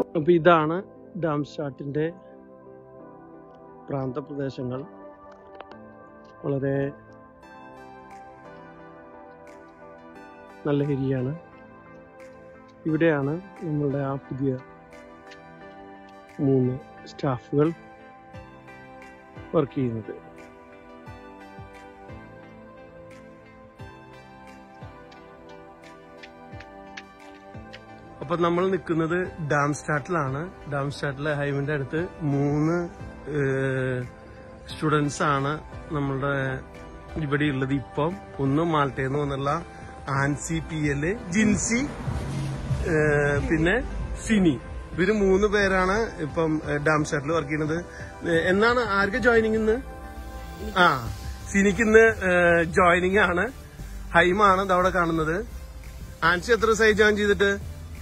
അപ്പോൾ ഇതാണ് ഡാംസ്റ്റാട്ടിൻ്റെ പ്രാന്തപ്രദേശങ്ങൾ വളരെ നല്ല ഏരിയയാണ് ഇവിടെയാണ് നമ്മളുടെ ആ പുതിയ മൂന്ന് സ്റ്റാഫുകൾ വർക്ക് ചെയ്യുന്നത് അപ്പൊ നമ്മൾ നിൽക്കുന്നത് ഡാം സ്റ്റാട്ടിലാണ് ഡാം സ്റ്റാട്ടിലെ ഹൈവിന്റെ അടുത്ത് മൂന്ന് സ്റ്റുഡൻസ് ആണ് നമ്മളുടെ ഇവിടെ ഉള്ളത് ഇപ്പം ഒന്ന് മാൾട്ടേന്ന് വന്നുള്ള ആൻസി പി എല് ജിൻസി ഏഹ് പിന്നെ സിനി ഇവര് മൂന്ന് പേരാണ് ഇപ്പം ഏഹ് ഡാം സ്റ്റാറ്റിൽ വർക്ക് ചെയ്യുന്നത് ഏഹ് എന്നാണ് ആർക്ക് ജോയിനിങ് ഇന്ന് ആ സിനിക്ക് ഇന്ന് ജോയിനിങ് ആണ് ഹൈമാണ് ഇതവിടെ കാണുന്നത് ആൻസി എത്ര ദിവസമായി ജോയിൻ ചെയ്തിട്ട്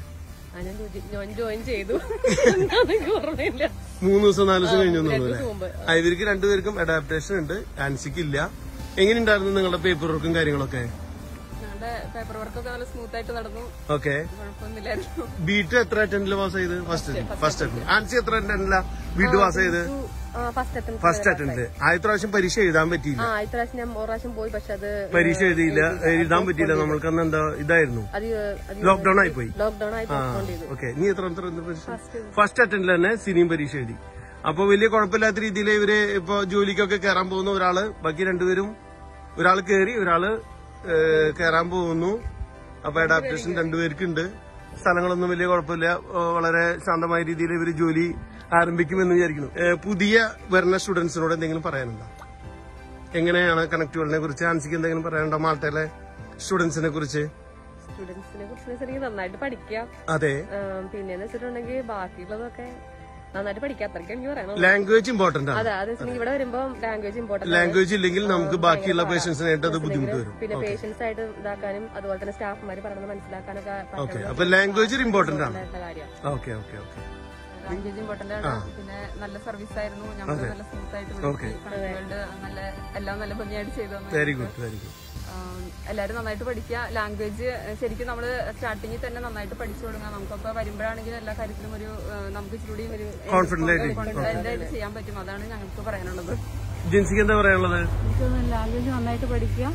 ആ, ഞാൻ ജോയി- ഞാൻ ജോയിൻ ചെയ്തു എനിക്ക് ഓർമ്മയില്ല മൂന്ന് ദിവസം നാല് ദിവസം കഴിഞ്ഞു രണ്ടു തോന്നുന്നു ദിവസം മുമ്പ് ആ, ഇവർക്ക് രണ്ടുപേർക്കും അഡാപ്റ്റേഷൻ ഉണ്ട് ആൻസിക്ക് ഇല്ല എങ്ങനെയുണ്ടായിരുന്നു നിങ്ങളുടെ പേപ്പർ വർക്കും കാര്യങ്ങളൊക്കെ ഞങ്ങളുടെ പേപ്പർ വർക്കൊക്കെ നല്ല സ്മൂത്ത് ആയിട്ട് നടന്നു ഓക്കെ കുഴപ്പമൊന്നുമില്ലായിരുന്നു ബീറ്റ് എത്ര അറ്റൻഡിൽ പാസ് ചെയ്ത് ഫസ്റ്റ് ഫസ്റ്റ് അറ്റൻഡ് ആൻസി എത്ര അറ്റൻഡില ബീറ്റ് പാസ് ചെയ്ത് ഫസ്റ്റ് അറ്റംപ്റ്റ് ഫസ്റ്റ് അറ്റൻഡ് ആദ്യത്തെ പ്രാവശ്യം പരീക്ഷ എഴുതാൻ പറ്റിയില്ല ആ ഇപ്രാവശ്യം ഞാൻ ഒരു പ്രാവശ്യം പോയി പക്ഷെ അത് പരീക്ഷ എഴുതിയില്ല എഴുതാൻ പറ്റിയില്ല നമ്മൾക്ക് അന്ന് എന്താ ഇതായിരുന്നു അത് അത് ലോക്ക്ഡൌൺ ആയി പോയി ലോക്ക്ഡൌൺ ആയി പോസ്റ്റ്പോൺ ചെയ്തു ഓക്കെ നീ എത്ര ഫസ്റ്റ് അറ്റൻഡിൽ തന്നെ സിനിയും പരീക്ഷ എഴുതി അപ്പൊ വലിയ കുഴപ്പമില്ലാത്ത രീതിയിൽ ഇവര് ഇപ്പൊ ജോലിക്കൊക്കെ കയറാൻ പോകുന്ന ഒരാള് ബാക്കി രണ്ടുപേരും ഒരാൾ കയറി ഒരാള് ഏഹ്, കയറാൻ പോകുന്നു അപ്പൊ അഡാപ്റ്റേഷൻ രണ്ടുപേർക്കുണ്ട് സ്ഥലങ്ങളൊന്നും വലിയ കുഴപ്പമില്ല ഏഹ്, വളരെ ശാന്തമായ രീതിയിൽ ഇവര് ജോലി ആരംഭിക്കുമെന്ന് വിചാരിക്കുന്നു ഏഹ്, പുതിയ വരുന്ന സ്റ്റുഡൻസിനോട് എന്തെങ്കിലും പറയാനുണ്ടോ എങ്ങനെയാണ് കണക്റ്റുകളിനെ കുറിച്ച് ആൻസിക്ക് എന്തെങ്കിലും പറയാനുണ്ടോ മാൾട്ടയിലെ സ്റ്റുഡൻസിനെ കുറിച്ച് സ്റ്റുഡൻസിനെ കുറിച്ച് വെച്ചിട്ടുണ്ടെങ്കിൽ നന്നായിട്ട് പഠിക്കുക അതെ പിന്നെന്ന് വെച്ചിട്ടുണ്ടെങ്കിൽ ബാക്കിയുള്ളതൊക്കെ നന്നായിട്ട് പഠിക്കുക അത്രയ്ക്ക് എനിക്ക് പറയണം ലാംഗ്വേജ് ഇമ്പോർട്ടന്റ് ആണ് അതെ അത് വെച്ചിട്ടുണ്ടെങ്കിൽ ഇവിടെ വരുമ്പോ ലാംഗ്വേജ് ഇമ്പോർട്ടന്റ് ലാംഗ്വേജ് ഇല്ലെങ്കിൽ നമുക്ക് ബാക്കിയുള്ള പേഷ്യൻസിനായിട്ട് അത് ബുദ്ധിമുട്ട് വരും പിന്നെ പേഷ്യൻസ് ആയിട്ട് ഇതാക്കാനും അതുപോലെ തന്നെ സ്റ്റാഫ്മാര് പറയുന്നത് മനസ്സിലാക്കാനൊക്കെ ഓക്കെ അപ്പൊ ലാംഗ്വേജ് ഇമ്പോർട്ടന്റ് ആണ് കാര്യമാണ് okay okay okay language important ആണ് പിന്നെ നല്ല സർവീസ് ആയിരുന്നു ഞങ്ങൾ നല്ല സ്മൂത്ത് ആയിട്ട് Okay. കണക്കുകളുടെ നല്ല എല്ലാം നല്ല ഭംഗിയായിട്ട് ചെയ്തു തന്നു വെരി ഗുഡ് വെരി ഗുഡ് ആം, എല്ലാവരും നന്നായിട്ട് പഠിക്കുക ലാംഗ്വേജ് ശരിക്കും നമ്മൾ സ്റ്റാർട്ടിങ്ങിൽ തന്നെ നന്നായിട്ട് പഠിച്ചു തുടങ്ങാം നമുക്കപ്പോ വരുമ്പോഴാണെങ്കിലും എല്ലാ കാര്യത്തിലും ഒരു ആ, നമുക്ക് ഇച്ചിരി ഒരു Confident ആയിട്ട് കോൺഫിഡന്റ് ആയിട്ട് ചെയ്യാൻ പറ്റും അതാണ് ഞങ്ങൾക്ക് പറയാനുള്ളത് ജിൻസിക്ക് എന്താ പറയാനുള്ളത് എനിക്ക് ലാംഗ്വേജ് നന്നായിട്ട് പഠിക്കുക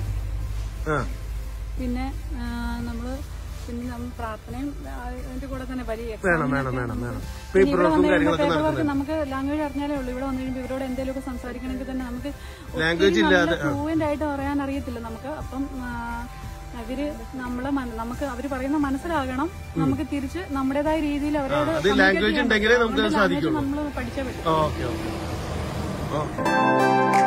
ആ പിന്നെ നമ്മൾ പിന്നെ നമ്മൾ പ്രാർത്ഥനയും ആ, അതിന്റെ കൂടെ തന്നെ വലിയ വേണം വേണം വേണം വേണം പിന്നെ പേപ്പർ ഇവിടെ വർക്കും വന്നു കഴിയുമ്പോൾ കാര്യങ്ങളൊക്കെ പേപ്പർ വർക്ക് നടക്കുന്നത് നമുക്ക് ലാംഗ്വേജ് അറിഞ്ഞാലേ ഉള്ളൂ ഇവിടെ വന്നു കഴിയുമ്പോൾ ഇവരോട് എന്തെങ്കിലുമൊക്കെ സംസാരിക്കണമെങ്കിൽ തന്നെ നമുക്ക് Language ഇല്ലാതെ, ആ. ഫ്ലൂവന്റ് ആയിട്ട് പറയാൻ അറിയത്തില്ല നമുക്ക് അപ്പം ആ, അവര് നമ്മളെ മന- നമുക്ക് അവര് പറയുന്ന മനസ്സിലാകണം നമുക്ക് തിരിച്ച് നമ്മുടേതായ രീതിയിൽ അവരോട് അത് language ഉണ്ടെങ്കിലേ നമുക്ക് അത് സാധിക്കുള്ളൂ. നമ്മൾ പഠിച്ചേ പറ്റും ഓക്കെ ഓക്കെ ഓക്കെ